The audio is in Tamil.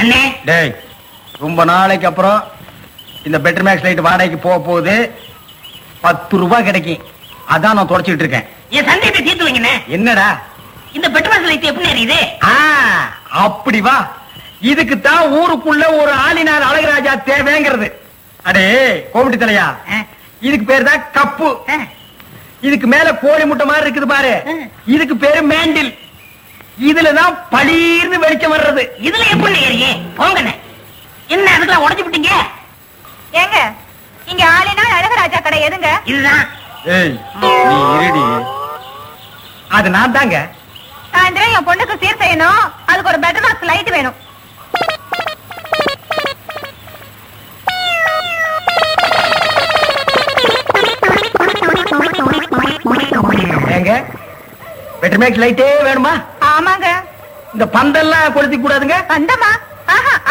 அண்ணே டேய் ரொம்ப நாளைக்கு அப்புறம் இந்த பெட்டர் மேக்ஸ் லைட் வாடகைக்கு போக போகுது பத்து ரூபாய் கிடைக்கும் அதான் நான் தொடச்சிட்டு இருக்கேன் என் சந்தேகத்தை தீர்த்து வைங்கண்ணே என்னடா இந்த பெட்ரோல் லைட் எப்படி எரியுது ஆ, அப்படி வா இதுக்கு தான் ஊருக்குள்ள ஒரு ஆளினார் அழகுராஜா தேவைங்கிறது அடே கோமிட்டி தலையா ஆ. இதுக்கு பேர் தான் கப்பு ஆ, இதுக்கு மேல கோழி முட்டை மாதிரி இருக்குது பாரு ம். இதுக்கு பேரு மேண்டில் இதுலதான் பளீர்னு வெளிச்சம் வர்றது இதுல எப்படி எரியே போங்கண்ணே என்ன அதுக்கெல்லாம் உடைச்சு விட்டீங்க ஏங்க இங்க ஆளினா அழகராஜா கடை எதுங்க இதுதான் ஏய் நீ இருடி அது நான் தாங்க சாயந்தரம் என் பொண்ணுக்கு சீர் செய்யணும் அதுக்கு ஒரு பெட்டர் பாக்ஸ் லைட் வேணும் ஏங்க பெட்டர் மேக்ஸ் லைட்டே வேணுமா ஆமாங்க இந்த பந்தெல்லாம் கொளுத்தி கூடாதுங்க வந்தமா ஆஹா